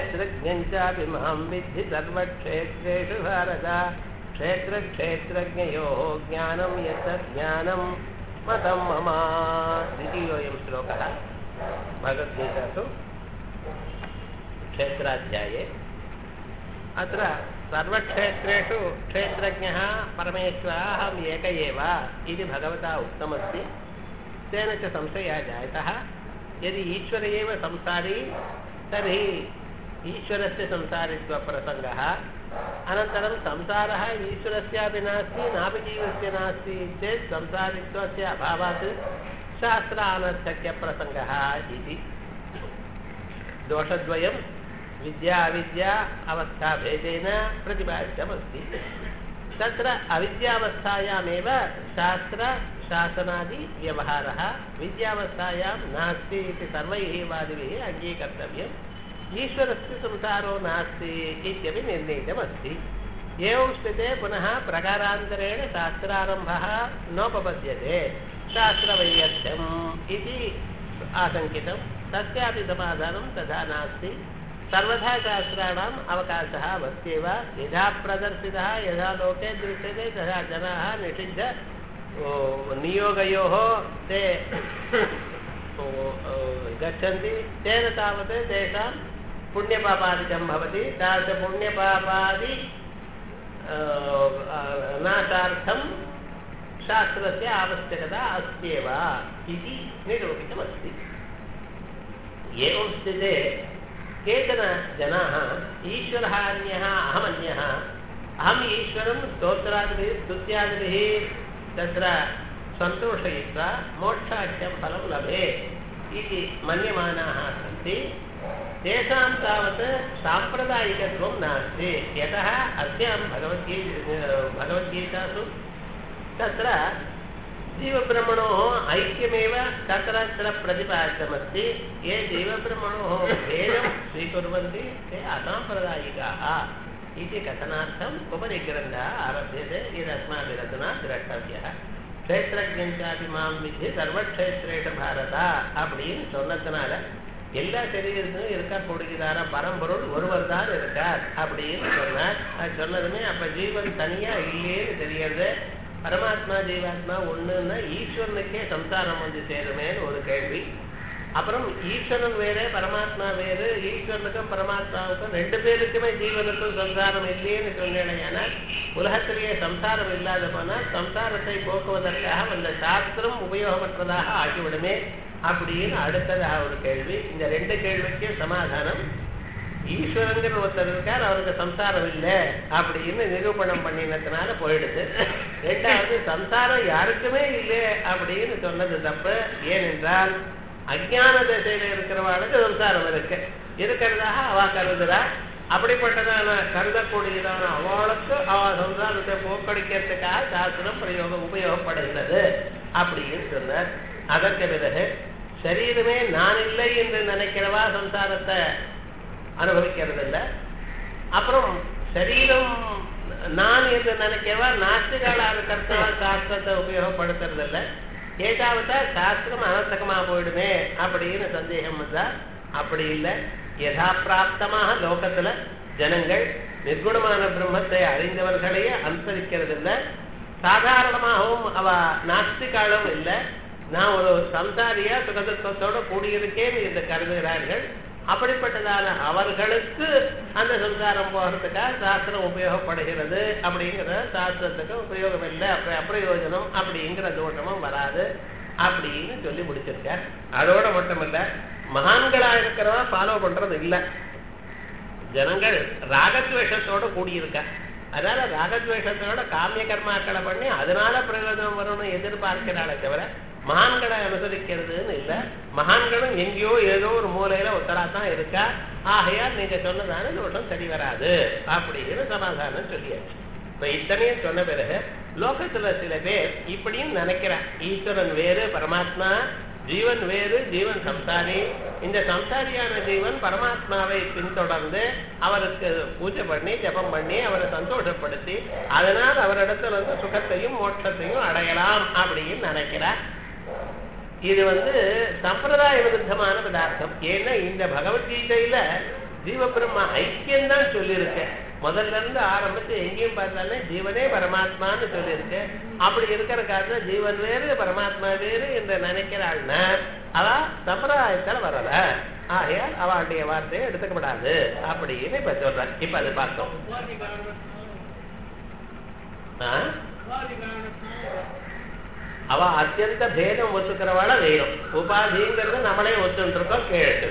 क्षेत्रज्ञञ्चापि मां विद्धि सर्वक्षेत्रेषु भारत क्षेत्रक्षेत्रज्ञयोः ज्ञानं यत् ज्ञानं मतं मम द्वितीयोऽयं श्लोकः भगवद्गीतासु क्षेत्राध्याये अत्र सर्वक्षेत्रेषु क्षेत्रज्ञः परमेश्वरः अहम् एक एव इति भगवता उक्तमस्ति तेन च संशयः जायतः यदि ईश्वर एव संसारी तर्हि ईश्वरस्य संसारित्वप्रसङ्गः अनन्तरं संसारः ईश्वरस्यापि नास्ति नापि जीवस्य नास्ति चेत् संसारित्वस्य अभावात् शास्त्रानर्थक्यप्रसङ्गः इति दोषद्वयं विद्या अविद्या अवस्थाभेदेन प्रतिपादितमस्ति तत्र अविद्यावस्थायामेव शास्त्रशासनादिव्यवहारः विद्यावस्थायां नास्ति इति सर्वैः वादिभिः अङ्गीकर्तव्यम् ईश्वरस्य संसारो नास्ति इत्यपि निर्णीतमस्ति एवं स्थिते पुनः प्रकारान्तरेण शास्त्रारम्भः नोपपद्यते शास्त्रवैयर्थ्यम् इति आशङ्कितं तस्यापि समाधानं तथा नास्ति सर्वथा शास्त्राणाम् अवकाशः अस्त्येव यथा प्रदर्शितः यथा लोके दृश्यते तथा जनाः निषिद्ध नियोगयोः ते गच्छन्ति तेन तावत् तेषां पुण्यपापादिकं भवति तादृशपुण्यपापादि नाशार्थं शास्त्रस्य आवश्यकता अस्त्येव इति निरूपितमस्ति एवं स्थिते केचन जनाः ईश्वरः अन्यः अहमन्यः अहम् ईश्वरं स्तोत्रादिभिः स्तुत्यादिभिः तत्र सन्तोषयित्वा मोक्षाख्यं फलं लभेत् इति मन्यमानाः सन्ति तेषां तावत् साम्प्रदायिकत्वं नास्ति यतः अस्यां भगवद्गी भगवद्गीतासु तत्र जीवब्रह्मणोः ऐक्यमेव तत्र तत्र प्रतिपादितमस्ति ये जीवब्रह्मणोः भेदं स्वीकुर्वन्ति ते असाम्प्रदायिकाः इति कथनार्थम् उपरि ग्रन्थः आरभ्यते यदस्माभिरधुना द्रष्टव्यः க்ஷேத்திரஜாதி மாம் வித்தி சர்வக்ஷேத்திரேஷ பாரதா அப்படின்னு சொன்னதுனால எல்லா சரீரத்திலும் இருக்கக்கூடியதான பரம்பொருள் ஒருவர் தான் இருக்கார் அப்படின்னு சொன்னார் அது சொன்னதுமே அப்ப ஜீவன் தனியா இல்லையேன்னு தெரியறது பரமாத்மா ஜீவாத்மா ஒண்ணுன்னா ஈஸ்வரனுக்கே சம்சாரம் வந்து சேருமேன்னு ஒரு கேள்வி அப்புறம் ஈஸ்வரன் வேற பரமாத்மா வேறு ஈஸ்வரனுக்கும் பரமாத்மாவுக்கும் ரெண்டு பேருக்குமே ஜீவனுக்கும் சம்சாரம் இல்லையேன்னு சொன்னேன்னா உலகத்திலேயே சம்சாரம் இல்லாத போனால் சம்சாரத்தை போக்குவதற்காக அந்த சாஸ்திரம் உபயோகமற்றதாக ஆகிவிடுமே அப்படின்னு அடுத்ததாக ஒரு கேள்வி இந்த ரெண்டு கேள்விக்கும் சமாதானம் ஈஸ்வரங்கிற ஒருத்தர் இருக்கார் அவருக்கு சம்சாரம் இல்லை அப்படின்னு நிரூபணம் பண்ணினதுனால போயிடுது ரெண்டாவது சம்சாரம் யாருக்குமே இல்லை அப்படின்னு சொன்னது தப்பு ஏனென்றால் அஜான திசையில இருக்கிறவாளுக்கு சம்சாரம் இருக்கு இருக்கிறதாக அவ கருதுறா அப்படிப்பட்டதான கருதக்கூடியதான அவளுக்கு அவ சம்சாரத்தை போக்கடிக்கிறதுக்காக சாஸ்திரம் பிரயோகம் உபயோகப்படுகிறது அப்படின்னு சொன்னார் அதற்கு பிறகு சரீரமே நான் இல்லை என்று நினைக்கிறவா சம்சாரத்தை அனுபவிக்கிறது இல்லை அப்புறம் சரீரம் நான் என்று நினைக்கிறவா நாட்டுகளா இருக்கிறதா சாஸ்திரத்தை உபயோகப்படுத்துறது இல்லை ஏதாவது சாஸ்திரம் அனர்த்தகமா போயிடுமே அப்படின்னு சந்தேகம் வந்தா அப்படி இல்லை யதா பிராப்தமாக லோகத்துல ஜனங்கள் நிர்குணமான பிரம்மத்தை அறிந்தவர்களையே அனுசரிக்கிறது இல்லை சாதாரணமாகவும் அவ நாஸ்திகாலும் இல்லை நான் ஒரு சம்சாரியா சுகதுக்கத்தோட கூடியிருக்கேன் என்று கருதுகிறார்கள் அப்படிப்பட்டதான அவர்களுக்கு அந்த சம்சாரம் போகிறதுக்காக சாஸ்திரம் உபயோகப்படுகிறது அப்படிங்கிற சாஸ்திரத்துக்கு உபயோகம் இல்லை அப்படி அப்பிரயோஜனம் அப்படிங்கிற தோஷமும் வராது அப்படின்னு சொல்லி முடிச்சிருக்கார் அதோட மட்டுமல்ல மகான்களா இருக்கிறவா ஃபாலோ பண்றது இல்லை ஜனங்கள் ராகத்வேஷத்தோட கூடியிருக்க அதனால ராகத்வேஷத்தோட காமிய கர்மாக்களை பண்ணி அதனால பிரயோஜனம் வரும்னு எதிர்பார்க்கிறாளே தவிர மகான்களை அனுசரிக்கிறதுன்னு இல்லை மகான்களும் எங்கேயோ ஏதோ ஒரு மூலையில ஒத்தரா தான் இருக்கா ஆகையால் நீங்க சொன்னதான தோட்டம் சரி வராது அப்படின்னு சமாதானம் சொல்லியாச்சு இப்ப இத்தனையும் சொன்ன பிறகு லோகத்துல சில பேர் இப்படியும் நினைக்கிறான் ஈஸ்வரன் வேறு பரமாத்மா ஜீவன் வேறு ஜீவன் சம்சாரி இந்த சம்சாரியான ஜீவன் பரமாத்மாவை பின்தொடர்ந்து அவருக்கு பூஜை பண்ணி ஜபம் பண்ணி அவரை சந்தோஷப்படுத்தி அதனால் அவரிடத்துல வந்து சுகத்தையும் மோட்சத்தையும் அடையலாம் அப்படின்னு நினைக்கிறார் இது வந்து சம்பிரதாய விருத்தமான பதார்த்தம் ஏன்னா இந்த பகவத்கீதையில ஜீவபிரம்ம ஐக்கியம் தான் சொல்லியிருக்கேன் முதல்ல இருந்து ஆரம்பிச்சு எங்கேயும் பார்த்தாலும் ஜீவனே பரமாத்மான்னு சொல்லியிருக்கு அப்படி இருக்கிற காரணத்துல ஜீவன் வேறு பரமாத்மா வேறு என்று நினைக்கிறாள்னா அவ சம்பிரதாயத்துல வரல ஆகையால் அவளுடைய வார்த்தையை எடுத்துக்கப்படாது அப்படின்னு இப்ப சொல்றேன் இப்ப அது பார்த்தோம் ஆ? அவ அத்தியந்த பேதம் ஒத்துக்கிறவாள வேணும் உபாதிங்கிறது நம்மளே ஒத்துட்டு இருக்கோம் கேட்டு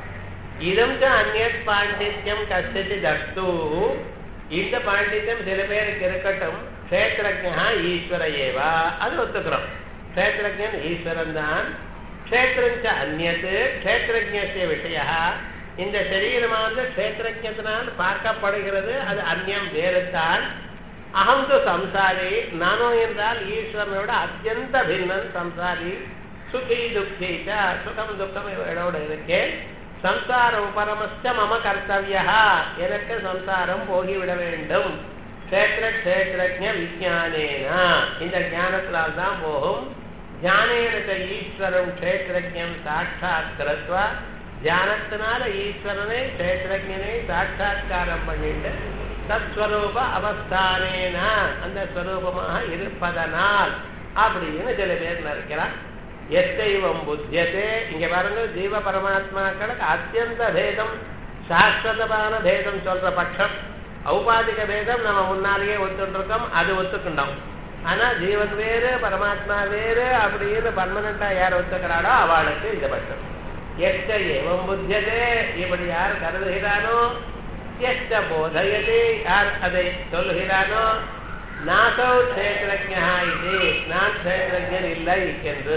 இதம் ச அந்நத் பாண்டித்யம் கஷ்டிச்சு தஸ்து இந்த பாண்டித்யம் சில பேருக்கு இருக்கட்டும் கஷேத்திரஜா ஈஸ்வர ஏவா அது ஒத்துக்கிறோம் கஷேத்திரஜன் ஈஸ்வரன் தான் கஷேத்திரஞ்ச அந்நத்து கஷேத்திரஜ்ய விஷய இந்த சரீரமானது கஷேத்திரஜத்தினால் பார்க்கப்படுகிறது அது அந்நியம் வேறுதான் அகம் து சம்சாரி நானும் என்றால் ஈஸ்வரனோட அத்தியந்த பின்னன் சம்சாரி சுகி துக்கி ச சுகம் துக்கம் இவரோட இருக்கேன் சம்சார உபரமஸ்த மம கர்த்தவியா எனக்கு சம்சாரம் போகிவிட வேண்டும் கஷேத்திர கஷேத்திரஜ விஜானேனா இந்த ஞானத்தினால் தான் போகும் ஞானேன ஈஸ்வரம் கஷேத்திரஜம் சாட்சாத் கிருத்வா தியானத்தினால ஈஸ்வரனை கஷேத்திரஜனை சாட்சாத்காரம் பண்ணிட்டு தத்ஸ்வரூப அவஸ்தானேன அந்த ஸ்வரூபமாக இருப்பதனால் அப்படின்னு சில பேர் நினைக்கிறான் எத்தைவம் புத்தியதே இங்க பாருங்க ஜீவ பரமாத்மாக்களுக்கு அத்தியந்த பேதம் சாஸ்வதமான பேதம் சொல்ற பட்சம் ஔபாதிக பேதம் நம்ம முன்னாலேயே ஒத்துருக்கோம் அது ஒத்துக்கிட்டோம் ஆனா ஜீவன் வேறு பரமாத்மா வேறு அப்படின்னு பர்மனண்டா யார் ஒத்துக்கிறாளோ அவளுக்கு இந்த பட்சம் எச்ச ஏவம் புத்தியதே இப்படி யார் கருதுகிறானோ எச்ச போதயதே யார் அதை சொல்லுகிறானோ நாசௌ கஷேத்திரஜா இது நான் கஷேத்திரஜன் இல்லை என்று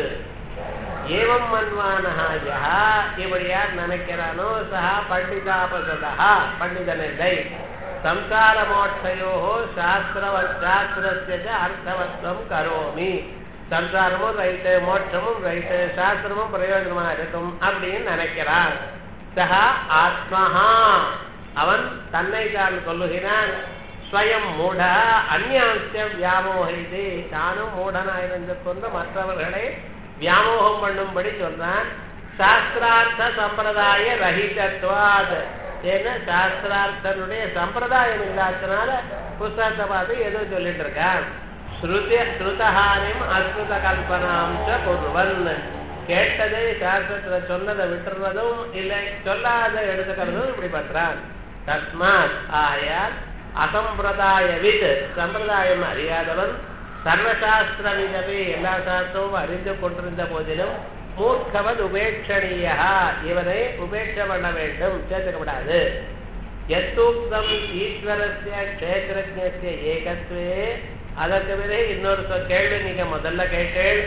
ஏவம் மன்வானஹா யஹா இப்படி யார் நினைக்கிறானோ சஹா பண்டிதாபசதா பண்டிதன் இல்லை சம்சார மோட்சயோ சாஸ்திரவ சாஸ்திரஸ்ய ச அர்த்தவத்வம் கரோமி சம்சாரமும் ரைட்டு மோட்சமும் ரைட்டு சாஸ்திரமும் பிரயோஜனமா இருக்கும் அப்படின்னு நினைக்கிறான் சஹா ஆத்மஹா அவன் தன்னை தான் சொல்லுகிறான் ஸ்வயம் மூட அந்நியாசிய வியாமோகிது தானும் மூடனாயிருந்து கொண்டு மற்றவர்களை வியாமோகம் பண்ணும்படி சொல்றான் சாஸ்திரார்த்த சம்பிரதாய ரஹிதத்வாத் ஏன்னா சாஸ்திரார்த்தனுடைய சம்பிரதாயம் இல்லாததுனால புஸ்தகத்தை பார்த்து ஏதோ சொல்லிட்டு இருக்கான் ஸ்ருதி ஸ்ருதஹானிம் அஸ்ருத கல்பனாம் ச குர்வன் கேட்டதை சாஸ்திரத்துல சொன்னதை விட்டுறதும் இல்லை சொல்லாத எடுத்துக்கிறதும் இப்படி பண்றான் தஸ்மாத் ஆயால் அசம்பிரதாய வித் சம்பிரதாயம் அறியாதவன் சர்வசாஸ்திர விதவே எல்லா சாஸ்திரமும் அறிந்து கொண்டிருந்த போதிலும் மூர்க்கவன் உபேட்சணீயா இவனை உபேட்ச பண்ண வேண்டும் சேர்த்துக்கப்படாது எத்தூக்தம் ஈஸ்வரஸ்ய கஷேத்திரஜ்ய ஏகத்வே அதற்கு பிறகு இன்னொரு சொ- கேள்வி நீங்க முதல்ல கேட்டேன்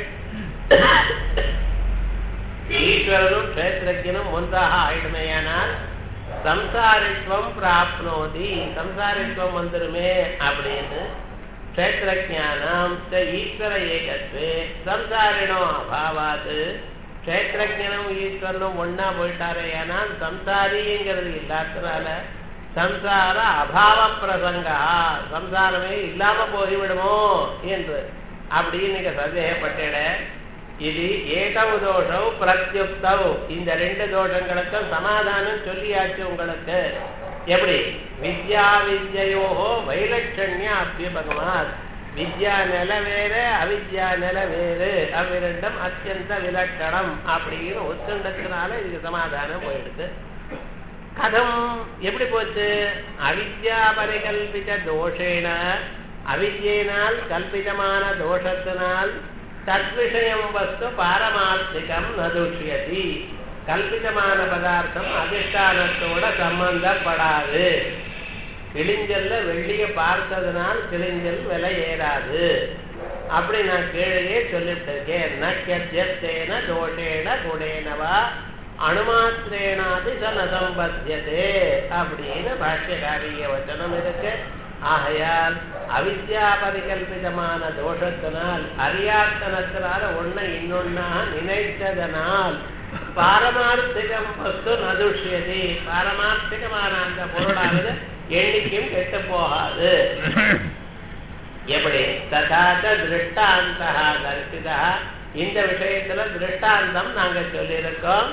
ஈஸ்வரனும் கஷேத்திரஜனும் ஒன்றாக ஆயிடுமேயானால் சம்சாரித்வம் பிராப்னோதி சம்சாரித்வம் வந்துருமே அப்படின்னு க்ஷேத்திரஜானம் ச ஈஸ்வர ஏகத்வே சம்சாரிணோ அபாவாத் க்ஷேத்திரஜனும் ஈஸ்வரனும் ஒன்னா போயிட்டாரே ஆனால் சம்சாரிங்கிறது இல்லாததுனால சம்சார அபாவ பிரசங்கா சம்சாரமே இல்லாம போய்விடுமோ என்று அப்படின்னு நீங்க சந்தேகப்பட்டேட இது ஏகவு தோஷம் பிரத்யுக்தவ் இந்த ரெண்டு தோஷங்களுக்கும் சமாதானம் சொல்லியாச்சு உங்களுக்கு எப்படி வித்யா வித்யோஹோ வைலட்சண்ய அபியபகவான் வித்யா நில வேறு அவித்யா நில வேறு அவ்விரண்டும் அத்தியந்த விலட்சணம் அப்படின்னு ஒத்துண்டதுனால இதுக்கு சமாதானம் போயிடுது கதம் எப்படி போச்சு அவித்யா பரிகல்பித தோஷேன அவித்யினால் கல்பிதமான தோஷத்தினால் தத்விஷயம் வஸ்து பாரமார்த்திகம் நதுஷ்யதி கல்பிதமான பதார்த்தம் அதிஷ்டானத்தோட சம்பந்தப்படாது கிழிஞ்சல்ல வெள்ளிய பார்த்ததுனால் கிழிஞ்சல் விலை ஏறாது அப்படி நான் கீழே சொல்லிட்டு இருக்கேன் நக்கியத்தேன தோஷேன குடேனவா அணுமாத்திரேனாதி சன சம்பத்தியதே அப்படின்னு பாஷ்யகாரிய வச்சனம் இருக்கு ஆகையால் அவித்யா பரிகல்பிதமான தோஷத்தினால் அறியாத்தனத்தினால ஒன்னை இன்னொன்னா நினைத்ததனால் பாரமார்த்திகம் வஸ்து நதுஷ்யதி பாரமார்த்திகமான அந்த பொருளானது எண்ணிக்கையும் கெட்டு போகாது எப்படி ததாச்ச திருஷ்டாந்தா தரிசிதா இந்த விஷயத்துல திருஷ்டாந்தம் நாங்க சொல்லியிருக்கோம்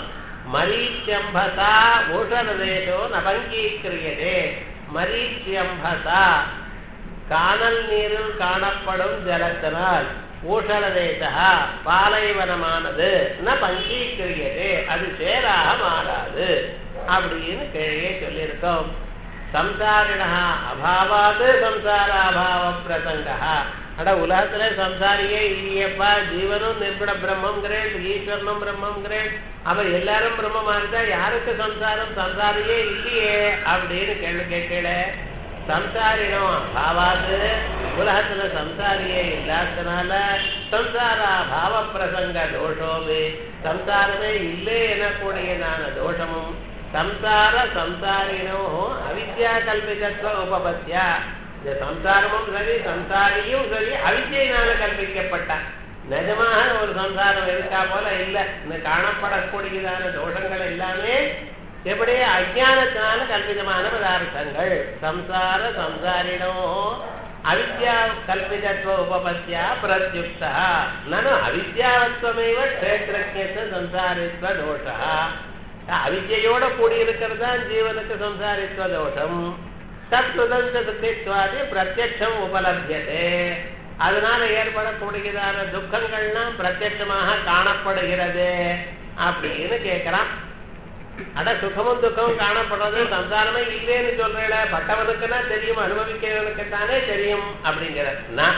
மரீச்சியம்பசா ஊஷரதேசோ நபங்கீக்கிரியதே மரீச்சியம்பசா காணல் நீரில் காணப்படும் ஜலத்தினால் ஊஷரதேசா பாலைவனமானது ந பங்கீக்கிரியதே அது சேராக மாறாது அப்படின்னு கீழே சொல்லியிருக்கோம் சம்சாரிணா அபாவாது சம்சாராபாவ பிரசங்கா அட உலகத்துல சம்சாரியே இல்லையப்பா ஜீவனும் நிர்குண பிரம்மங்கிறேன் ஈஸ்வரனும் பிரம்மங்கிறேன் அவ எல்லாரும் பிரம்மமா இருந்தா யாருக்கு சம்சாரம் சம்சாரியே இல்லையே அப்படின்னு கேள்வி கேட்கல சம்சாரினம் அபாவாது உலகத்துல சம்சாரியே இல்லாதனால சம்சாரா பாவ பிரசங்க தோஷோமே சம்சாரமே இல்லை எனக்கூடியதான தோஷமும் சம்சார சம்சாரினோ அவித்யா கல்பிதத்துவ உபபத்தியா இந்த சம்சாரமும் சரி சம்சாரியும் சரி அவித்யினால கல்பிக்கப்பட்டான் நிஜமாக ஒரு சம்சாரம் இருக்கா போல இல்லை இந்த காணப்படக்கூடியதான தோஷங்கள் எல்லாமே எப்படி அஜானத்தினால கல்பிதமான பதார்த்தங்கள் சம்சார சம்சாரினோ அவித்யா கல்பிதத்துவ உபபத்தியா பிரத்யுக்தா நனு அவித்யாவத்வமேவ க்ஷேத்திரஜ்ய சம்சாரித்வ தோஷா அவித்யோட கூடியிருக்கிறது தான் ஜீவனுக்கு சம்சாரித்வ தோஷம் தத்துதந்த துக்கித்வாதி பிரத்யட்சம் உபலபியதே அதனால ஏற்படக்கூடியதான துக்கங்கள்லாம் பிரத்யட்சமாக காணப்படுகிறது அப்படின்னு கேட்கிறான் அட சுகமும் துக்கமும் காணப்படுறது சம்சாரமே இல்லைன்னு சொல்றேன் பட்டவனுக்குன்னா தெரியும் அனுபவிக்கிறவனுக்கு தானே தெரியும் அப்படிங்கிற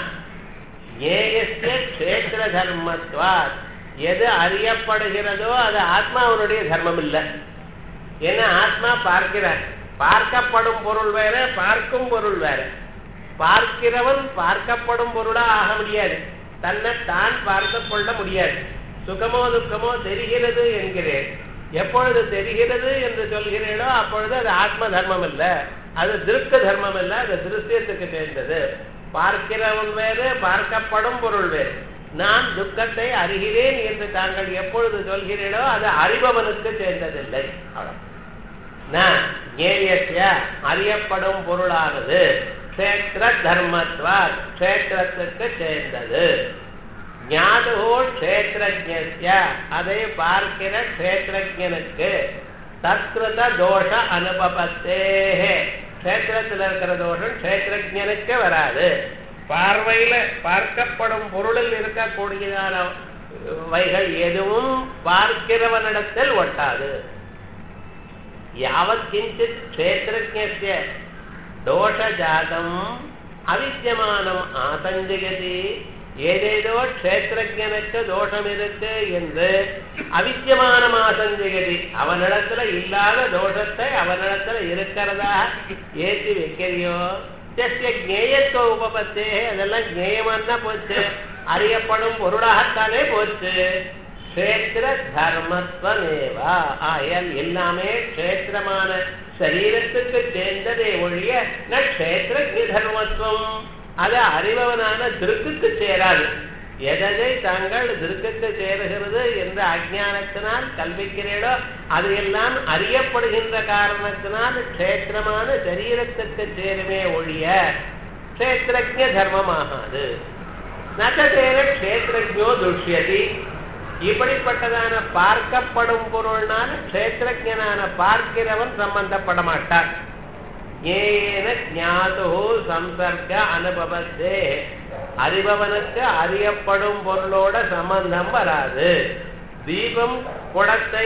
ஏயஸ்ய கஷேத்திர தர்மத்வா எது அறியப்படுகிறதோ அது ஆத்மாவனுடைய தர்மம் இல்லை ஏன்னா ஆத்மா பார்க்கிறார் பார்க்கப்படும் பொருள் வேற பார்க்கும் பொருள் வேற பார்க்கிறவன் பார்க்கப்படும் பொருளா ஆக முடியாது தன்னை தான் பார்த்து கொள்ள முடியாது சுகமோ துக்கமோ தெரிகிறது என்கிறேன் எப்பொழுது தெரிகிறது என்று சொல்கிறீர்களோ அப்பொழுது அது ஆத்ம தர்மம் இல்ல அது திருக்க தர்மம் இல்ல அது திருஷ்யத்துக்கு சேர்ந்தது பார்க்கிறவன் வேறு பார்க்கப்படும் பொருள் வேறு நான் துக்கத்தை அறிகிறேன் என்று தாங்கள் எப்பொழுது சொல்கிறீர்களோ அது அறிபவனுக்கு சேர்ந்ததில்லை அறியப்படும் பொருளானது கஷேத்திர தர்மத்வா கஷேத்திரத்துக்கு சேர்ந்தது ஞாதுகோ கஷேத்திரஜ்ய அதை பார்க்கிற கஷேத்திரஜனுக்கு தத்கிருத தோஷ அனுபவத்தே கஷேத்திரத்தில் இருக்கிற தோஷம் கஷேத்திரஜனுக்கு வராது பார்வையில பார்க்கப்படும் பொருளில் இருக்கக்கூடியதான வைகள் எதுவும் பார்க்கிறவனிடத்தில் ஒட்டாது யாவத் கிஞ்சித் கஷேத்திரஜ்ய தோஷஜாதம் அவித்தியமானம் ஆசஞ்சகதி ஏதேதோ கஷேத்திரஜனுக்கு தோஷம் இருக்கு என்று அவித்தியமான ஆசஞ்சகதி அவனிடத்துல இல்லாத தோஷத்தை அவனிடத்துல இருக்கிறதா ஏற்றி வைக்கிறியோ ஜேயத்துவ உபபத்தே அதெல்லாம் ஜேயமானா போச்சு அறியப்படும் பொருளாகத்தானே போச்சு கஷேத்திர தர்மத்வமேவா ஆயல் எல்லாமே கஷேத்திரமான சரீரத்துக்கு சேர்ந்ததே ஒழிய நட்சேத்திர தர்மத்துவம் அது அறிபவனான திருக்குக்கு சேராது எதை தாங்கள் திருக்குக்கு சேருகிறது என்ற அஜானத்தினால் கல்விக்கிறீடோ அது எல்லாம் அறியப்படுகின்ற காரணத்தினால் கஷேத்திரமான சரீரத்துக்கு சேருமே ஒழிய கஷேத்திரஜ தர்மமாகாது நச்சேர கஷேத்திரஜோ துஷ்யதி இப்படிப்பட்டதான பார்க்கப்படும் பொருள்னால கஷேத்திரஜனான பார்க்கிறவன் சம்பந்தப்பட மாட்டான் ஏன ஞாது சம்பர்க்க அனுபவத்தே அறிபவனுக்கு அறியப்படும் பொருளோட சம்பந்தம் வராது தீபம் குடத்தை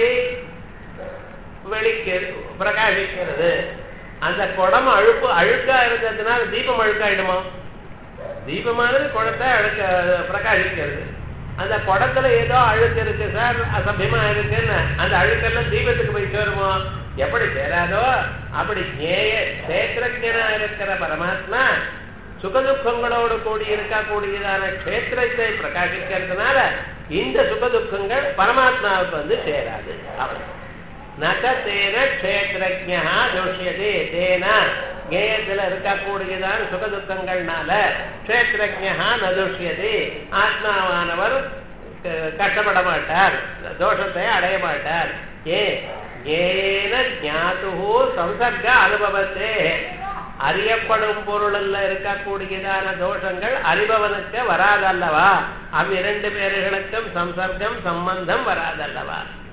வெளிக்க பிரகாசிக்கிறது அந்த குடம் அழுப்பு அழுக்கா இருந்ததுனால தீபம் அழுக்காயிடுமா தீபமானது குடத்தை அழுக்க பிரகாசிக்கிறது அந்த குடத்துல ஏதோ அழுக்கு இருக்கு சார் அசபியமா இருக்குன்னு அந்த அழுக்கெல்லாம் தீபத்துக்கு போய் சேருமோ எப்படி சேராதோ அப்படி நேய கஷேத்திரஜனா இருக்கிற பரமாத்மா சுகதுக்கங்களோடு கூடி இருக்கக்கூடியதான கஷேத்திரத்தை பிரகாசிக்கிறதுனால இந்த சுகதுக்கங்கள் பரமாத்மாவுக்கு வந்து சேராது அவன் நகத்தேன கஷேத்திரஜா தோஷியதே தேன கேயத்தில் இருக்கக்கூடியதான சுகதுக்கங்கள்னால கஷேத்திரஜா நதோஷியதே ஆத்மாவானவர் கஷ்டப்பட மாட்டார் தோஷத்தை அடைய மாட்டார் ஏன் ஏன ஜாத்து சம்சர்க அனுபவத்தே அறியப்படும் பொருளில் இருக்கக்கூடியதான தோஷங்கள் அறிபவனுக்கு வராதல்லவா அவ்விரண்டு பேர்களுக்கும் சம்சர்க்கம் சம்பந்தம் வராதல்லவா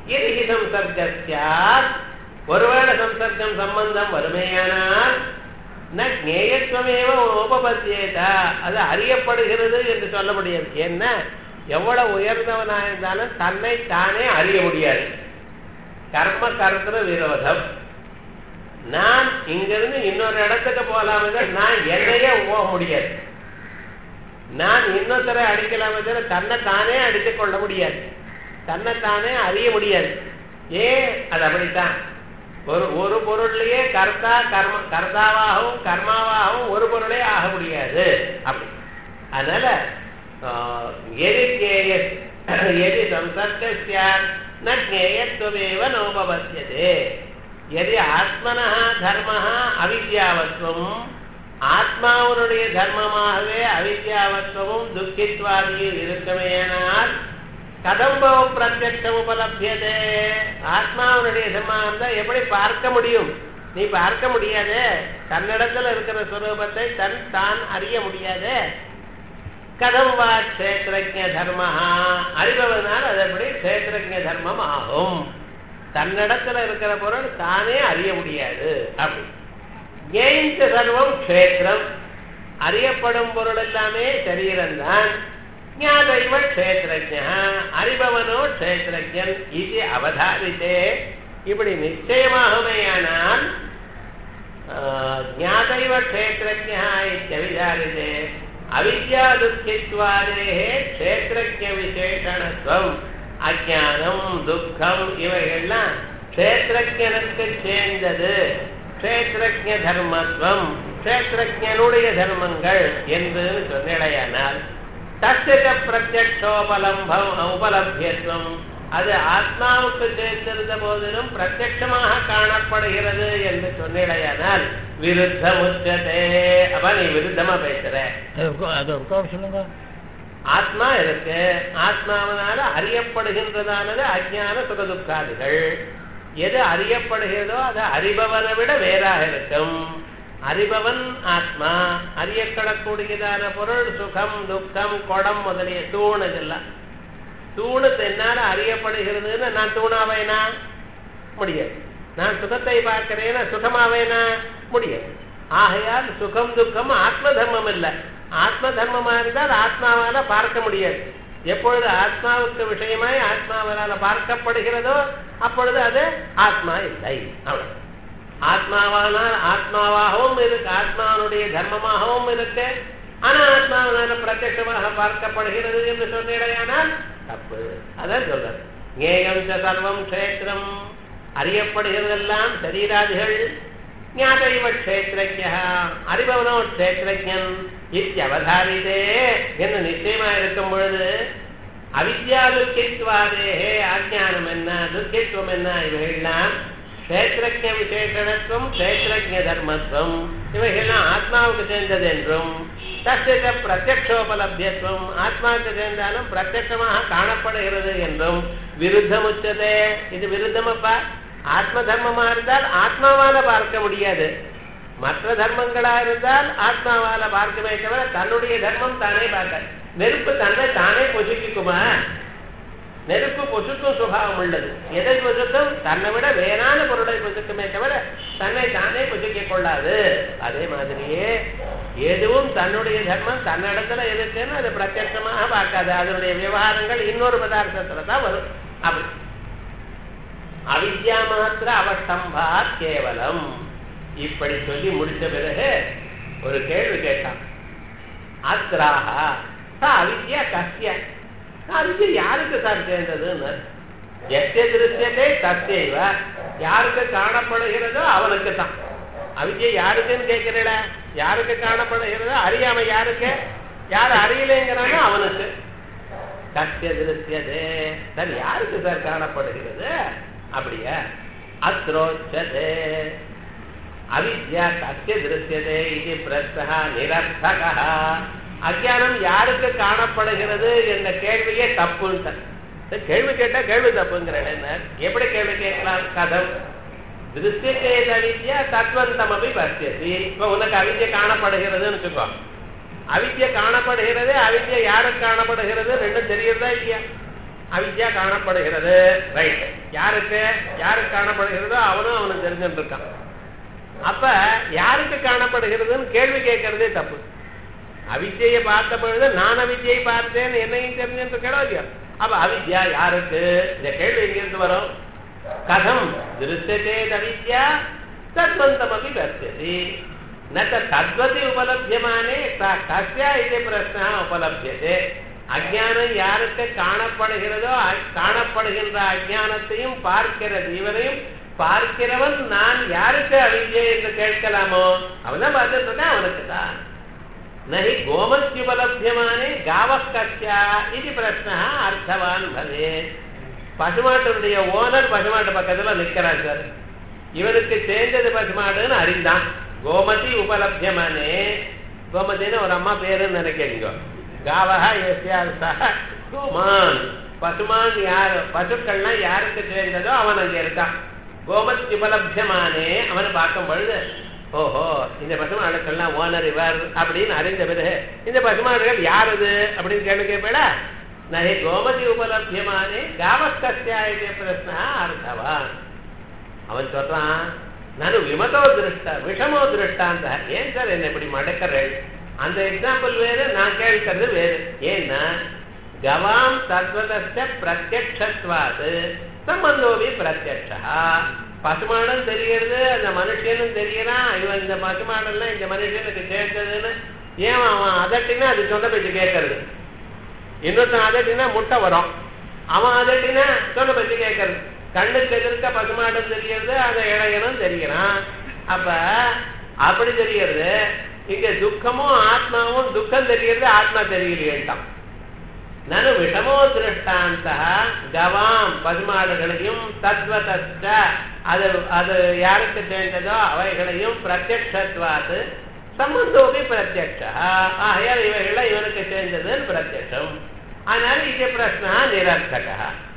எரிகி சம்சர்க்காத் ஒருவேளை சம்சர்க்கம் சம்பந்தம் வறுமையானால் ந ஞேயத்துவமேவ உபபத்தியேதா அது அறியப்படுகிறது என்று சொல்ல முடியாது என்ன எவ்வளவு உயர்ந்தவனாக இருந்தாலும் தன்னை தானே அறிய முடியாது கர்ம கருத்துற விரோதம் நான் இங்கிருந்து இன்னொரு இடத்துக்கு போலாமே நான் என்னையே போக முடியாது நான் இன்னொருத்தரை அடிக்கலாமே தவிர தன்னை தானே அடித்துக் கொள்ள முடியாது தன்னை தானே அறிய முடியாது ஏன் அது அப்படித்தான் ஒரு ஒரு பொருள்லயே கர்த்தா கர்ம கர்த்தாவாகவும் கர்மாவாகவும் ஒரு பொருளே ஆக முடியாது அப்படி அதனால எது கேய எது சம்சர்க்கார் ந ஜேயத்துவமேவ நோபவசியதே எது ஆத்மனா தர்ம அவித்யாவத்வம் ஆத்மாவனுடைய தர்மமாகவே அவித்யாவத்வமும் துக்கித்வாதியும் இருக்குமேனால் கதம்பவ பிரத்யட்சம் உபலபியதே ஆத்மாவனுடைய தர்மம் இருந்தா எப்படி பார்க்க முடியும் நீ பார்க்க முடியாதே தன்னிடத்துல இருக்கிற சுரூபத்தை தன் தான் அறிய முடியாதே கதம் வா கஷேத்திரஜ தர்ம அறிபவனால் அது எப்படி கஷேத்திரஜ தர்மம் ஆகும் தன்னிடத்துல இருக்கிற பொருள் தானே அறிய முடியாது அப்படி ஏஞ்ச சர்வம் க்ஷேத்திரம் அறியப்படும் பொருள் எல்லாமே சரீரம்தான் ஞாதைவ க்ஷேத்திரஜ அறிபவனோ க்ஷேத்திரஜன் இது அவதாரித்தே இப்படி நிச்சயமாகுமேயானால் ஞாதைவ க்ஷேத்திரஜ இத்தியவிதாரித்தே அவித்யா துக்கித்வாதே க்ஷேத்திரஜ விசேஷணத்துவம் அஜானம் துக்கம் இவைகள்லாம் க்ஷேத்திரஜனுக்கு சேர்ந்தது க்ஷேத்திரஜ தர்மத்துவம் க்ஷேத்திரஜனுடைய தர்மங்கள் என்று சொன்னிடையானால் தஸ்ய பிரத்யக்ஷோபலம்பம் உபலபியத்துவம் அது ஆத்மாவுக்கு சேர்ந்திருந்த போதிலும் பிரத்யட்சமாக காணப்படுகிறது என்று சொன்னிடையானால் விருத்தம் உச்சதே அப்ப நீ விருத்தமா பேசுற அது ஒரு சொல்லுங்க ஆத்மா இருக்கு ஆத்மாவனால அறியப்படுகின்றதானது அஜான சுகதுக்காதிகள் எது அறியப்படுகிறதோ அது அறிபவனை விட வேறாக இருக்கும் அறிபவன் ஆத்மா அறியப்படக்கூடியதான பொருள் சுகம் துக்கம் குடம் முதலிய தூண் இதெல்லாம் தூணு என்னால அறியப்படுகிறதுன்னு நான் தூணாவேனா முடியாது நான் சுகத்தை பார்க்கிறேன்னா சுகமாவேனா முடியாது ஆகையால் சுகம் துக்கம் ஆத்ம தர்மம் இல்லை ஆத்ம தர்மமா இருந்தால் ஆத்மாவால பார்க்க முடியாது எப்பொழுது ஆத்மாவுக்கு விஷயமாய் ஆத்மாவனால பார்க்கப்படுகிறதோ அப்பொழுது அது ஆத்மா இல்லை அவ்வளவு ஆத்மாவானால் ஆத்மாவாகவும் இருக்கு ஆத்மாவனுடைய தர்மமாகவும் இருக்கு ஆனா ஆத்மாவனால பிரத்யட்சமாக பார்க்கப்படுகிறது என்று சொன்னேடையானால் தப்பு அதான் சொல்றது ஞேயம் ச சர்வம் கஷேத்திரம் அறியப்படுகிறதெல்லாம் சரீராதிகள் ஞாதைவ கஷேத்திரஜா அறிபவனோ கஷேத்திரஜன் இத்தியவதாரிதே என்று நிச்சயமா இருக்கும் பொழுது அவித்யா துக்கித்வாதே அஜானம் என்ன துக்கித்துவம் என்ன இவைகள்லாம் கஷேத்திரஜ விசேஷணத்துவம் கஷேத்திரஜ தர்மத்துவம் இவைகள்லாம் ஆத்மாவுக்கு சேர்ந்தது என்றும் தஸ்ய பிரத்யக்ஷோபலபியத்துவம் ஆத்மாவுக்கு சேர்ந்தாலும் பிரத்யட்சமாக காணப்படுகிறது என்றும் விருத்தமுச்சதே இது விருத்தமப்பா ஆத்ம தர்மமா இருந்தால் ஆத்மாவால பார்க்க முடியாது மற்ற தர்மங்களா இருந்தால் ஆத்மாவால பார்க்கவே தவிர தன்னுடைய தர்மம் தானே பார்க்க நெருப்பு தன்னை தானே பொசுக்கிக்குமா நெருப்பு பொசுக்கும் சுபாவம் உள்ளது எதை பொசுக்கும் தன்னை விட வேறான பொருளை பொசுக்குமே தவிர தன்னை தானே பொசுக்கிக் கொள்ளாது அதே மாதிரியே எதுவும் தன்னுடைய தர்மம் தன்னிடத்துல இருக்குன்னு அது பிரத்யட்சமாக பார்க்காது அதனுடைய விவகாரங்கள் இன்னொரு பதார்த்தத்துல தான் வரும் அப்படி அவித்யா மாத்திர அவஸ்தம்பா கேவலம் இப்படி சொல்லி முடிச்ச பிறகு ஒரு கேள்வி கேட்டான் அத்ராஹா சா அவித்யா கசிய அவித்யா யாருக்கு சார் சேர்ந்ததுன்னு எத்தே திருஷ்யத்தை தத்தேவ யாருக்கு காணப்படுகிறதோ அவனுக்கு தான் அவித்யா யாருக்குன்னு கேட்கிறீட யாருக்கு காணப்படுகிறதோ அறியாம யாருக்கு யார் அறியலைங்கிறானோ அவனுக்கு கசிய திருஷ்யதே சார் யாருக்கு சார் காணப்படுகிறது அப்படியா அத்ரோச்சதே அவித்யா கசிய திருஷ்யதே இது பிரஸ்தா நிரர்த்தகா அஜானம் யாருக்கு காணப்படுகிறது என்ற கேள்வியே தப்புன்னு கேள்வி கேட்டா கேள்வி தப்புங்கிறேன் எப்படி கேள்வி கேட்கலாம் கதம் திருஷ்யத்தேத அவித்யா தத்வந்தம் அப்படி பசியசி இப்ப உனக்கு அவித்யா காணப்படுகிறதுன்னு வச்சுக்கோ அவித்யா காணப்படுகிறது அவித்யா யாருக்கு காணப்படுகிறது ரெண்டும் தெரியறதா இல்லையா அவித்யா காணப்படுகிறது ரைட் யாருக்கு யாருக்கு காணப்படுகிறதோ அவனும் அவனுக்கு தெரிஞ்சுட்டு இருக்கான் அப்ப யாருக்கு காணப்படுகிறதுன்னு கேள்வி கேட்கறதே தப்பு அவித்யை பார்த்த பொழுது நான் அவித்யை பார்த்தேன் என்னையும் தெரிஞ்சுட்டு இருக்கடோ இல்லையோ அப்ப அவித்யா யாருக்கு இந்த கேள்வி எங்கிருந்து வரும் கதம் திருஷ்யத்தே அவித்யா தத்வந்தமபி தர்சியதி न च तद्वति उपलभ्यमाने सा कस्या इति प्रश्नः उपलभ्यते அஜானம் யாருக்கு காணப்படுகிறதோ அ- காணப்படுகின்ற அஜானத்தையும் பார்க்கிற ஜீவனையும் பார்க்கிறவன் நான் யாருக்கு அவித்யை என்று கேட்கலாமோ அவன் தான் பார்த்துட்டு இருக்கான் அவனுக்கு தான் நகி கோமத்யுபலபியமானே காவக்கஸ்யா இது பிரச்சனை அர்த்தவான் பவே பசுமாட்டுடைய ஓனர் பசுமாட்டு பக்கத்துல நிக்கிறான் சார் இவனுக்கு சேர்ந்தது பசுமாடுன்னு அறிந்தான் கோமதி உபலபியமானே கோமதின்னு ஒரு அம்மா பேருன்னு நினைக்கிறீங்க காவஹா எஸ்யா கோமான் பசுமான் யார் பசுக்கள்னா யாருக்கு சேர்ந்ததோ அவன் அங்க இருக்கான் கோமத் உபலபியமானே அவனை பார்க்கும் பொழுது ஓஹோ இந்த பசுமாடுக்கள்லாம் ஓனர் இவர் அப்படின்னு அறிந்த பிறகு இந்த பசுமாடுகள் யாருது அப்படின்னு கேள்வி கேட்பேடா நகை கோமதி உபலபியமானே காவக்கஸ்யாய பிரச்சனா அர்த்தவான் அவன் சொல்றான் நான் விமதோ திருஷ்டா விஷமோ திருஷ்டாந்த ஏன் சார் என்ன இப்படி மடக்கிறேன் அந்த எக்ஸாம்பிள் வேறு நான் கேட்கறது வேறு ஏன்னா கவாம் தத்வதஸ்ய பிரத்யக்ஷத்வாது சம்பந்தோபி பிரத்யக்ஷா பசுமாடும் தெரிகிறது அந்த மனுஷனும் தெரியறான் இவன் இந்த பசுமாடெல்லாம் இந்த மனுஷனுக்கு சேர்ந்ததுன்னு ஏன் அவன் அதட்டினா அது சொந்த பேச்சு கேட்கறது இன்னொருத்தன் அதட்டினா முட்டை வரும் அவன் அதட்டினா சொன்ன பத்தி கேட்கறது கண்ணுக்கு எதிர்க்க பசுமாடும் தெரியறது அந்த இளையனும் தெரியறான் அப்ப அப்படி தெரியறது இங்க துக்கமும் ஆத்மாவும் துக்கம் தெரியறது ஆத்மா தெரியலையேட்டான் நனு விஷமோ திருஷ்டாந்த கவாம் பசுமாடுகளையும் தத்வதஸ்ட அது அது யாருக்கு சேர்ந்ததோ அவைகளையும் பிரத்யக்ஷத்வாத்து சம்பந்தோபி பிரத்யக்ஷா ஆகையால் இவைகளை இவனுக்கு சேர்ந்ததுன்னு பிரத்யக்ஷம் அதனால இது பிரச்சனா நிரர்த்தக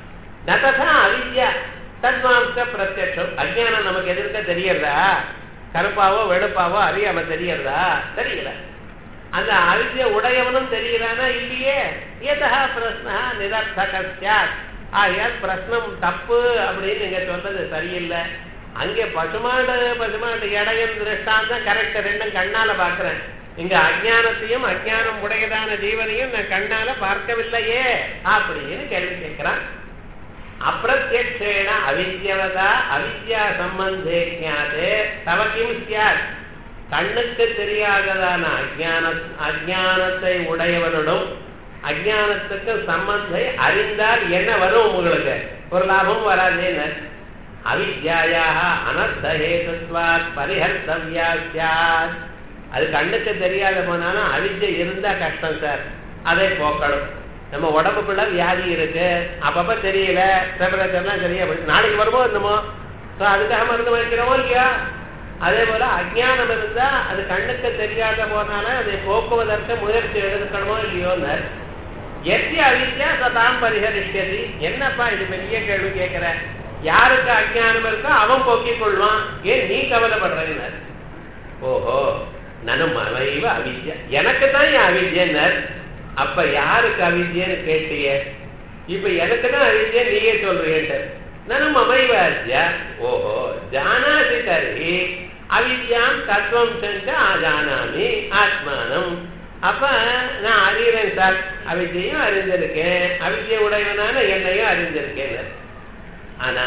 நதா அவித்யா தத்வாம்ச பிரத்யக்ஷம் அஜ்ஞானம் நமக்கு எதிர்க்க தெரியறதா கருப்பாவோ வெளுப்பாவோ அறியாம தெரியறதா தெரியல அந்த அவித்ய உடையவனும் தெரியறானா இல்லையே எதா பிரஸ்னா நிரர்த்தக சாத் ஆகையால் பிரஸ்னம் தப்பு அப்படின்னு நீங்க சொல்றது சரியில்லை அங்கே பசுமாடு பசுமாடு இடையன் திருஷ்டாந்தம் கரெக்ட் ரெண்டும் கண்ணால பாக்குறேன் இங்க அஜ்ஞானத்தையும் அஜ்ஞானம் உடையதான ஜீவனையும் நான் கண்ணால பார்க்கவில்லையே அப்படின்னு கேள்வி கேட்கிறான் அப்பிரத்யக்ஷேண அவித்யவதா அவித்யா சம்பந்தே ஜாதே தவ கிம் சியாத் கண்ணுக்கு தெரியாததான அஜான அஜானத்தை உடையவனுடன் அஜானத்துக்கு சம்பந்தை அறிந்தால் என்ன வரும் உங்களுக்கு ஒரு லாபம் வராதேன்னு அவித்யாயாக அனர்த்தஹேதுத்வாத் பரிஹர்த்தவ்யா சியாத் அது கண்ணுக்கு தெரியாத போனாலும் அவித்யை இருந்தா கஷ்டம் சார் அதை போக்கணும் நம்ம உடம்புக்குள்ள வியாதி இருக்கு அப்பப்ப தெரியல டெம்பரேச்சர்லாம் சரியா போயிடுச்சு. நாளைக்கு வருமோ என்னமோ ஸோ அதுக்காக மருந்து வாங்கிக்கிறோமோ இல்லையா அதே போல அஜ்ஞானம் இருந்தா அது கண்ணுக்கு தெரியாத போனாலும் அதை போக்குவதற்கு முயற்சி எடுக்கணுமோ இல்லையோன்னு எத்திய அவித்யா சதாம் பரிஹரிஷ்யதி என்னப்பா இது பெரிய கேள்வி கேட்கிற யாருக்கு அஜ்ஞானம் இருக்கோ அவன் போக்கிக் கொள்வான் ஏன் நீ கவலைப்படுறேன்னு ஓஹோ நனும் அவைவ அவித்யா எனக்கு தான் என் அவித்யன்னர் அப்ப யாருக்கு அவித்யன்னு கேட்டிய இப்ப எனக்கு தான் அவித்யா நீயே சொல்றீங்க நனும் அமைவ அத்யா ஓஹோ ஜானாதி தர்ஹி அவித்யாம் தத்துவம் செஞ்ச ஆஜானாமி ஆத்மானம் அப்ப நான் அறிகிறேன் சார் அவித்யையும் அறிந்திருக்கேன் அவித்யை உடையவனான என்னையும் அறிந்திருக்கேன் ஆனா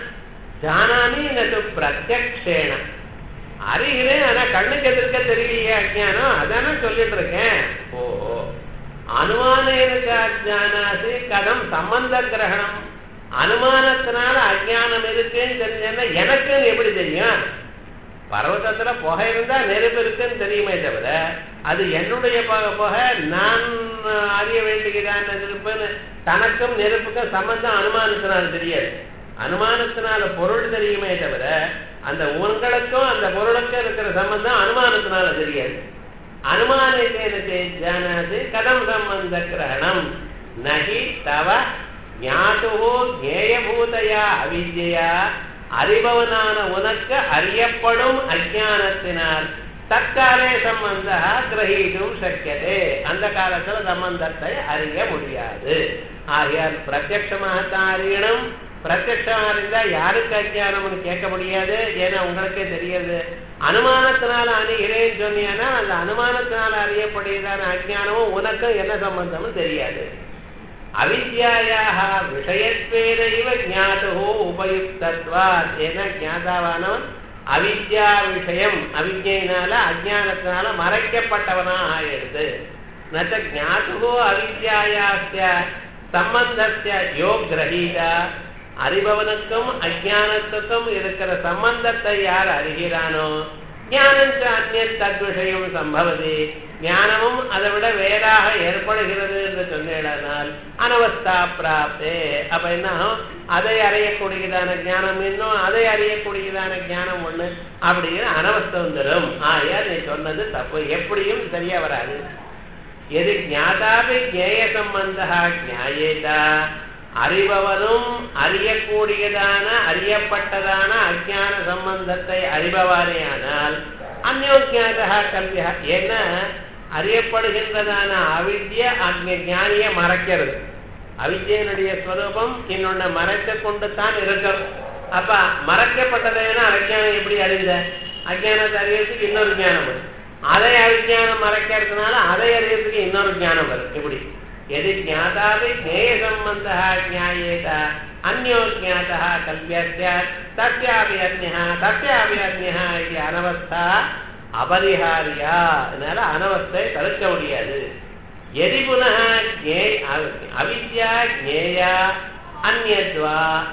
ஜானாமி நது பிரத்யக்ஷேன அறிகிறேன் ஆனா கண்ணுக்கு எதிர்க்க தெரியலையே அஜானம் அதானே சொல்லிட்டு இருக்கேன் ஓஹோ அனுமானேனுக்கு அஜானாது கதம் சம்பந்த கிரகணம் அனுமானத்தினால அஜானம் இருக்குன்னு தெரிஞ்சேன்னா எனக்குன்னு எப்படி தெரியும் பர்வதத்துல புகை இருந்தா நெருப்பு இருக்குன்னு தெரியுமே தவிர அது என்னுடைய ப- புகை நான் அறிய வேண்டுகிறான் நெருப்புன்னு தனக்கும் நெருப்புக்கும் சம்பந்தம் அனுமானத்தினால தெரியாது அனுமானத்தினால பொருள் தெரியுமே தவிர அந்த உங்களுக்கும் அந்த பொருளுக்கும் இருக்கிற சம்பந்தம் அனுமானத்தினால தெரியாது அனுமானத்தேன ஜானாது கதம் சம்பந்த கிரகணம் நகி தவ ஞாதுவோ ஞேயபூதையா அவித்யா அறிபவனான உனக்கு அறியப்படும் அஜானத்தினால் தற்காலே சம்பந்த கிரகீட்டும் சக்கியதே அந்த காலத்துல சம்பந்தத்தை அறிய முடியாது ஆகையால் பிரத்யட்சமாகத்தான் அறியணும் பிரத்யட்சமா இருந்தா யாருக்கு அஜானம்னு கேட்க முடியாது ஏன்னா உங்களுக்கே தெரியாது அனுமானத்தினால அறிகிறேன்னு சொன்னீங்கன்னா அந்த அனுமானத்தினால அறியப்படுகிறதான அஜானமும் உனக்கும் என்ன சம்பந்தம்னு தெரியாது அவித்யாயாக விஷயத்வேனைவ ஜாதுகோ உபயுக்தத்வாத் ஏன்னா ஜாதாவானவன் அவித்யா விஷயம் அவித்யினால அஜானத்தினால மறைக்கப்பட்டவனாக ஆயிடுது நச்ச ஜாதுகோ அவித்யாயாஸ்ய சம்பந்தஸ்ய யோ கிரகீதா அறிபவனுக்கும் அஜானத்துக்கும் இருக்கிற சம்பந்தத்தை யார் அறிகிறானோ ஞானஞ்ச அந்நிய தத்விஷயம் சம்பவதி ஞானமும் அதை விட வேறாக ஏற்படுகிறது என்று சொன்னால் அனவஸ்தா பிராப்தே அப்ப என்ன அதை அறியக்கூடியதான ஞானம் இன்னும் அதை அறியக்கூடியதான ஞானம் ஒண்ணு அப்படிங்கிற அனவஸ்தை வந்துடும் ஆயா நீ சொன்னது தப்பு எப்படியும் சரியா வராது எது ஞாதாபி ஜேய சம்பந்தா ஜாயேதா அறிபவனும் அறியக்கூடியதான அறியப்பட்டதான அஜான சம்பந்தத்தை அறிபவானேயானால் அந்யோஜாதா கல்வியா என்ன அறியப்படுகின்றதான அவித்ய அக்ஞ ஞானிய மறைக்கிறது அவித்யனுடைய ஸ்வரூபம் இன்னொன்னு மறைத்து கொண்டு தான் இருக்கும் அப்ப மறைக்கப்பட்டதைன்னா அஜானம் எப்படி அறிந்த அஜானத்தை அறியறதுக்கு இன்னொரு ஞானம் வரும் அதை அவிஜானம் மறைக்கிறதுனால அதை அறியறதுக்கு இன்னொரு ஞானம் வரும் இப்படி எது ஜாதாவே ஜேய சம்பந்த ஜாயேத அந்யோ ஜாதா கல்விய தஸ்யாபி அந்யா தஸ்யாபி அந்யா இது அனவஸ்தா அபரிஹாரியா அதனால அனவஸ்தை தடுக்க முடியாது எதி புனः அவித்யா ஜேயா அந்யத்வா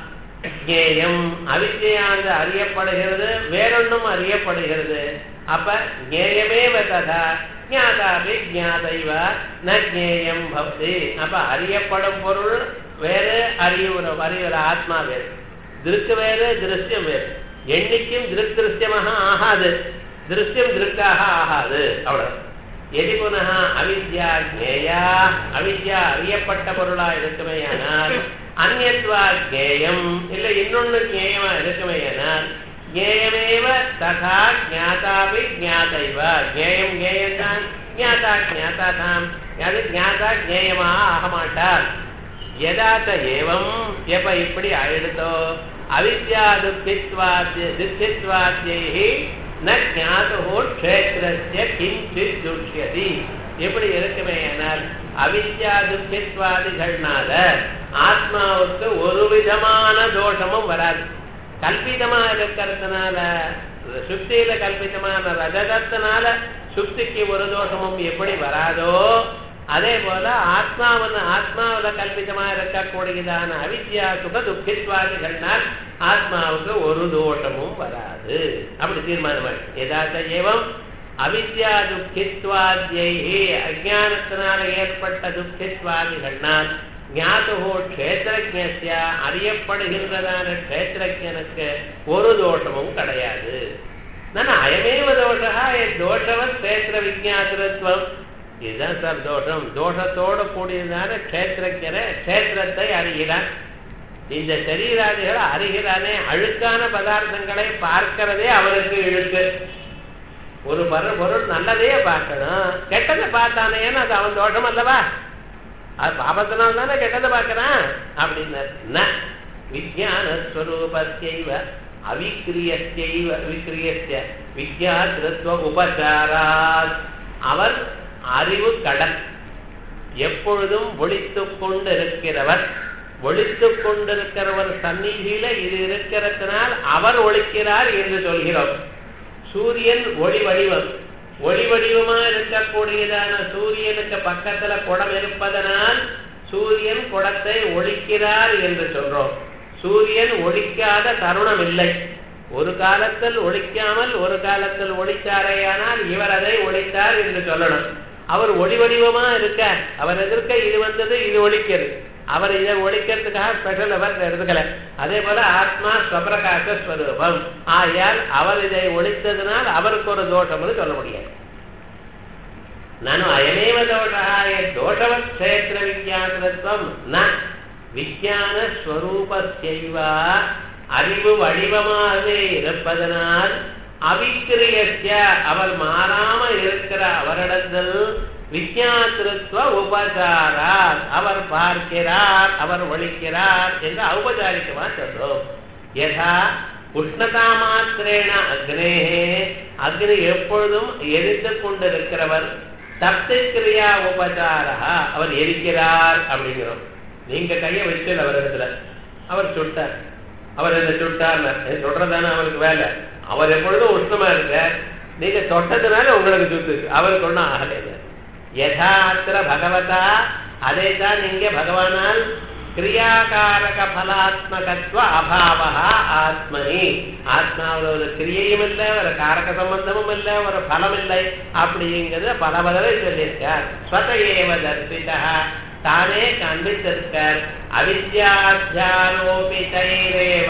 ஜேயம் அவித்யானது அறியப்படுகிறது வேறொன்றும் அறியப்படுகிறது அப்ப ஜேயமேவ ததா ஜாதாபி ஜாதைவ ந ஜேயம் பவதி அப்ப அறியப்படும் பொருள் வேறு அறிவுற அறிவுற ஆத்மா வேறு திருக்கு வேறு திருஷ்யம் வேறு என்னைக்கும் திருக் திருஷ்யமாக ஆகாது திருஷ்யம் திருக்காக ஆகாது அவ்வளவு எதி புனः அவித்யா ஜேயா அவித்யா அறியப்பட்ட பொருளா இருக்குமேயானால் அந்நத்வா ஜேயம் இல்லை இன்னொன்னு ஜேயமா இருக்குமேயானால் ஜேயமேவ ததா ஜாதாபி ஜாதைவ ஜேயம் ஜேயம் தான் ஜாதா ஜாதா தாம் அது ஜாதா ஜேயமா ஆக மாட்டார் யதாத்த ஏவம் எப்ப இப்படி ஆயிடுதோ அவித்யா துக்கித்வாத்ய துக்கித்வாத்யை ந ஜாதோ க்ஷேத்திரஸ்ய கிஞ்சித் துஷ்யதி எப்படி இருக்குமே ஆனால் அவித்யா துக்கித்வாதிகள்னால ஆத்மாவுக்கு ஒரு விதமான தோஷமும் வராது கல்பிதமா இருக்கிறதுனால சுக்தியில கல்பிதமான ரஜதத்தினால சுக்திக்கு ஒரு தோஷமும் எப்படி வராதோ அதே போல ஆத்மாவன ஆத்மாவில கல்பிதமா இருக்கக்கூடியதான அவித்யா சுக துக்கித்வாதிகள்னால் ஆத்மாவுக்கு ஒரு தோஷமும் வராது அப்படி தீர்மானம் ஏதாத்த ஏவம் அவித்யா துக்கித்வாத்யை அஜானத்தினால ஏற்பட்ட துக்கித்வாதிகள்னால் ஞாதுகோ க்ஷேத்திரஜ்ய அறியப்படுகின்றதான க்ஷேத்திரஜனுக்கு ஒரு தோஷமும் கிடையாது நான் அயமேவ தோஷா தோஷவத் கஷேத்திர விஜாத்திரத்துவம் இதுதான் சார் தோஷம் தோஷத்தோடு கூடியதான க்ஷேத்திரஜனை க்ஷேத்திரத்தை அறிகிறான் இந்த சரீராதிகளை அறிகிறானே அழுக்கான பதார்த்தங்களை பார்க்கிறதே அவனுக்கு இழுக்கு ஒரு பொருள் பொருள் நல்லதே பார்க்கணும் கெட்டதை பார்த்தானேன்னு அது அவன் தோஷம் அல்லவா அது பாபத்தினால் தானே கெட்டதை பார்க்கறான் அப்படின்னு விஜயானஸ்வரூபத்தைவ அவிக்கிரியத்தைவ விக்கிரியஸ்ய வித்யாதிருத்துவ உபச்சாராத் அவர் அறிவு கடல் எப்பொழுதும் ஒழித்துக் கொண்டிருக்கிறவர் ஒழித்துக் கொண்டிருக்கிறவர் சந்நிதியில இது இருக்கிறதுனால் அவர் ஒழிக்கிறார் என்று சொல்கிறோம் சூரியன் ஒளி வடிவம் ஒளி வடிவமா இருக்கக்கூடியதான சூரியனுக்கு பக்கத்துல குடம் இருப்பதனால் சூரியன் குடத்தை ஒழிக்கிறார் என்று சொல்றோம் சூரியன் ஒழிக்காத தருணம் இல்லை ஒரு காலத்தில் ஒழிக்காமல் ஒரு காலத்தில் ஒழித்தாரேயானால் இவர் அதை ஒழித்தார் என்று சொல்லணும் அவர் ஒளி வடிவமா இருக்க அவர் எதிர்க்க இது வந்தது இது ஒழிக்கிறது அவர் இதை ஒழிக்கிறதுக்காக ஸ்பெஷல் அவர் எடுத்துக்கல அதே போல ஆத்மா ஸ்வபிரகாச ஸ்வரூபம் ஆயால் அவர் இதை ஒழித்ததுனால் அவருக்கு ஒரு தோஷம்னு சொல்ல முடியாது நானும் அயமேவ தோஷாய தோஷவத் கஷேத்திர விஜயானத்துவம் ந விஜயான ஸ்வரூபத்தைவா அறிவு வடிவமாகவே இருப்பதனால் அவிக்கிரியஸ்ய அவர் மாறாம இருக்கிற அவரிடத்தில் விஜயாத்திருத்துவ உபசாரார் அவர் பார்க்கிறார் அவர் ஒழிக்கிறார் என்று ஔபச்சாரிகமா சொல்றோம் யதா உஷ்ணதா மாத்திரேன அக்னேகே அக்னி எப்பொழுதும் எரித்து கொண்டிருக்கிறவர் தப்தி கிரியா உபசாரா அவர் எரிக்கிறார் அப்படிங்கிறோம் நீங்க கையை வச்சு அவர் இடத்துல அவர் சுட்டார் அவர் என்ன சுட்டார் சொல்றதானே அவருக்கு வேலை அவர் எப்பொழுதும் உஷ்ணமா இருக்க நீங்க தொட்டதுனால உங்களுக்கு சுத்து அவருக்கு ஒன்றும் ஆகலைங்க யதாத்திர பகவதா அதை தான் இங்கே பகவானால் கிரியாகாரக பலாத்மகத்துவ அபாவா ஆத்மனி ஆத்மாவில் ஒரு கிரியையும் இல்லை ஒரு காரக சம்பந்தமும் இல்லை ஒரு பலம் இல்லை அப்படிங்கிறத பல பதவை சொல்லியிருக்கார் ஸ்வத ஏவ தர்சிதா தானே காண்பித்திருக்கார் அவித்யாத்தியாரோபிதைரேவ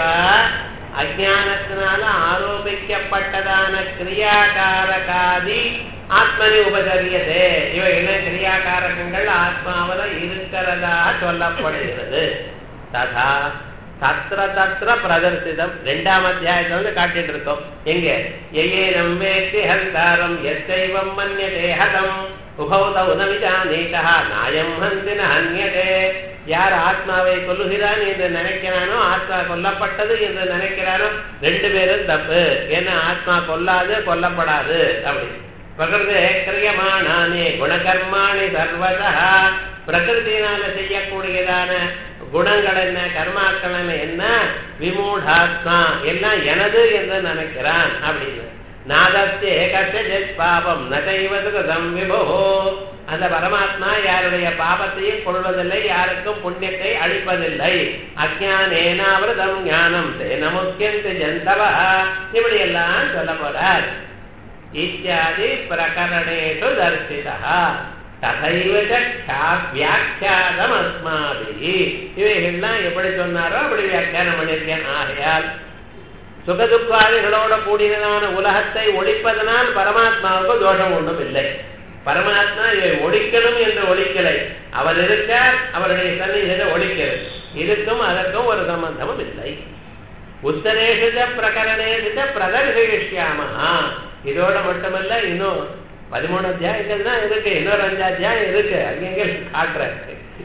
அஜானத்தினால ஆரோபிக்கப்பட்டதான கிரியாகாரகாதி ஆத்மனி உபசரியதே இவை என்ன கிரியாகாரகங்கள் ஆத்மாவில இருக்கிறதா சொல்லப்படுகிறது ததா தத்திர தத்திர பிரதர்சிதம் ரெண்டாம் அத்தியாயத்துல வந்து காட்டிட்டு இருக்கோம் எங்க எயேனம் வேத்தி ஹந்தாரம் எத்தைவம் மன்யதே ஹதம் உபௌதௌ ந விஜானீதா நாயம் ஹந்தி ந ஹன்யதே யார் ஆத்மாவை கொல்லுகிறான் என்று நினைக்கிறானோ ஆத்மா கொல்லப்பட்டது என்று நினைக்கிறானோ ரெண்டு பேரும் தப்பு ஏன்னா ஆத்மா கொல்லாது கொல்லப்படாது அப்படி பிரகிருதே கிரியமானானே குணகர்மாணி சர்வதா பிரகிருத்தினால செய்யக்கூடியதான குணங்கள் என்ன கர்மாக்கள் என்ன விமூடாத்மா எல்லாம் எனது என்று நினைக்கிறான் அப்படின்னு நாதத்தே கஷ்டஜத் பாபம் நகைவது கிருதம் விபோ அந்த பரமாத்மா யாருடைய பாபத்தையும் கொள்வதில்லை யாருக்கும் புண்ணியத்தை அளிப்பதில்லை அஜானேனாவிரதம் ஞானம் தேனமுக்கியந்து ஜந்தவா இப்படி எல்லாம் சொல்ல போறார் இத்தியாதி பிரகரணேஷு தர்சிதா ததைவ வியாக்கியாதம் அஸ்மாபி இவைகள்லாம் எப்படி சொன்னாரோ அப்படி வியாக்கியானம் பண்ணியிருக்கேன் ஆகையால் சுகதுக்காதிகளோட கூடியதான உலகத்தை ஒழிப்பதனால் பரமாத்மாவுக்கு தோஷம் ஒன்றும் இல்லை பரமாத்மா இதை ஒழிக்கணும் என்று ஒழிக்கலை அவர் இருக்கார் அவருடைய சன்னிதியில ஒழிக்கிறது இதுக்கும் அதற்கும் ஒரு சம்பந்தமும் இல்லை உத்தரேஷித பிரகரணேஷித பிரதர்ஷயிஷ்யாமஹா இதோட மட்டுமல்ல இன்னும் பதிமூணு அத்தியாயங்கள் தான் இருக்கு இன்னொரு அஞ்சு அத்தியாயம் இருக்கு அங்கங்க காட்டுறேன்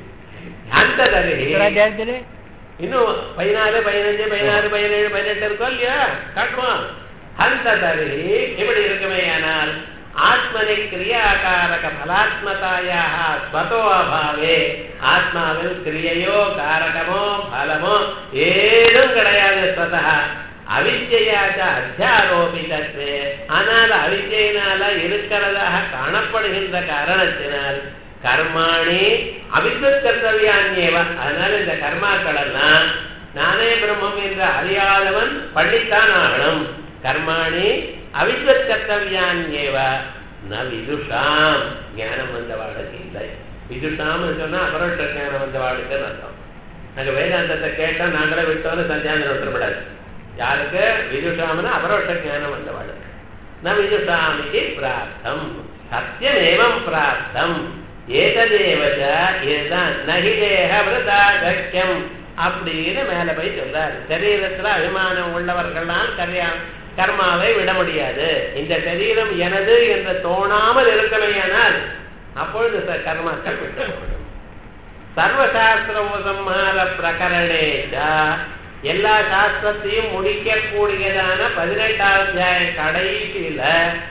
அந்த தருகி அத்தியாயத்திலே இன்னும் பதினாலு பதினஞ்சு பதினாறு பதினேழு பதினெட்டு இருக்கும் இல்லையா காட்டுவான் அந்த தருகி எப்படி இருக்குமே ஆனால் ஆத்மனி கிரியாகாரக பலாத்மதாயாக ஸ்வதோ அபாவே ஆத்மாவில் கிரியையோ காரகமோ பலமோ ஏதும் கிடையாது ஸ்வதா அவித்யாச்ச அத்தியாரோபிதத்வே ஆனால் அவித்யினால இருக்கிறதாக காணப்படுகின்ற காரணத்தினால் கர்மாணி அவித்வத் கர்த்தவியான்யேவ அதனால இந்த கர்மாக்கள் எல்லாம் நானே பிரம்மம் என்று அறியாதவன் பண்ணித்தான் ஆகணும் கர்மாணி அவித்வத் கர்த்தவியான்யேவ ந விதுஷாம் ஞானம் வந்தவாளுக்கு இல்லை விதுஷாம் சொன்னா அபரோட்ட ஞானம் வந்தவாளுக்கு அர்த்தம் நாங்க வேதாந்தத்தை கேட்டா நாங்களே விட்டோம்னு சந்தியாந்தரம் விட்டுறப்படாது யாருக்கு விதுஷாமன அபரோட்ட ஞானம் வந்தவாளுக்கு ந விதுஷாமிக்கு பிரார்த்தம் சத்தியமேவம் பிரார்த்தம் ஏததேவச்ச இதுதான் நகிதேக விரதா சக்கியம் அப்படின்னு மேல போய் சொல்றாரு சரீரத்துல அபிமானம் உள்ளவர்களால் கரியா கர்மாவை விட முடியாது இந்த சரீரம் எனது என்று தோணாமல் இருக்கணுமானால் அப்பொழுது ச- கர்மாக்கள் விட்டு சர்வசாஸ்திர உபசம்ஹார பிரகரணேஷ எல்லா சாஸ்திரத்தையும் முடிக்கக்கூடியதான பதினெட்டாம் அத்தியாய கடைசியில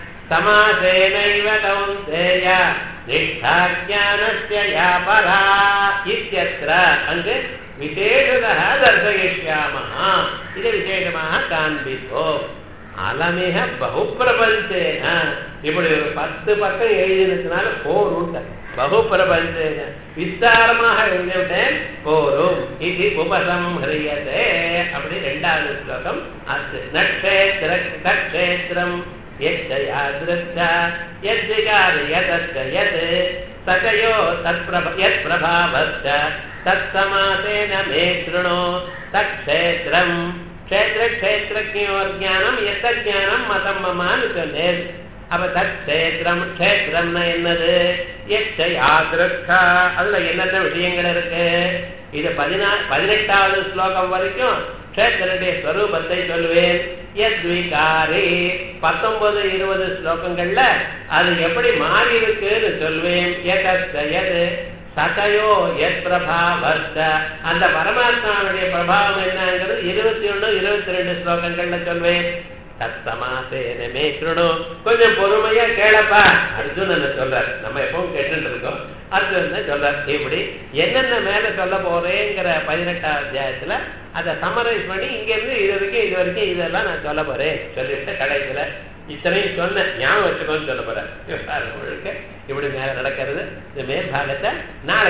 சமாசேனைவ கௌந்தேய நிஷ்டா ஞானஸ்ய யா பரா இத்யத்ர அங்கு விசேஷதः தர்சயிஷ்யாமः இது விசேஷமாக காண்பிப்போம் அலமிக பகுப்பிரபஞ்சேன இப்படி ஒரு பத்து பக்கம் எழுதினதுனால போரும் பகுப்பிரபஞ்சேன விஸ்தாரமாக எழுதிவிட்டேன் போரும் இது உபசம்ஹரியதே அப்படி ரெண்டாவது ஸ்லோகம் அது நட்சேத்திர கட்சேத்திரம் சகயோ தத் பிரபாவச்ச தத்சமாசேன மே திருணோ தக்ஷேத்திரம் க்ஷேத்திர க்ஷேத்திரஜோர் ஞானம் எத்த ஞானம் மதம் மமான்னு சொன்னேன் அப்ப தக்ஷேத்திரம் க்ஷேத்திரம்னா என்னது எச்சயாதிருக்கா அதுல என்னென்ன விஷயங்கள் இருக்கு இது பதினா பதினெட்டாவது ஸ்லோகம் வரைக்கும் க்ஷேத்திரனுடைய ஸ்வரூபத்தை சொல்லுவேன் யத்விகாரி பத்தொன்பது இருபது ஸ்லோகங்கள்ல அது எப்படி மாறி இருக்குன்னு சொல்வேன் எதஸ்த எது சதயோ எத் பிரபாவஸ்த அந்த பரமாத்மாவுடைய பிரபாவம் என்னங்கிறது இருபத்தி ஒண்ணு இருபத்தி ரெண்டு ஸ்லோகங்கள்ல சொல்வேன் தத்தமாசேன மே கிருணு கொஞ்சம் பொறுமையா கேளப்பா அர்ஜுனன் சொல்றார் நம்ம எப்பவும் கேட்டுட்டு இருக்கோம் அர்ஜுனன் சொல்றார் இப்படி என்னென்ன மேல சொல்ல போறேங்கிற பதினெட்டாம் அத்தியாயத்துல அதை சமரைஸ் பண்ணி இங்க இருந்து இது வரைக்கும் இது வரைக்கும் இதெல்லாம் நான் சொல்ல போறேன் சொல்லிட்டு கடைசியில இத்தனையும் சொன்ன ஞாபகம் வச்சுக்கோன்னு சொல்ல போறேன் முழுக்க இப்படி மேல நடக்கிறது இந்த மேற்பாகத்தை நாளை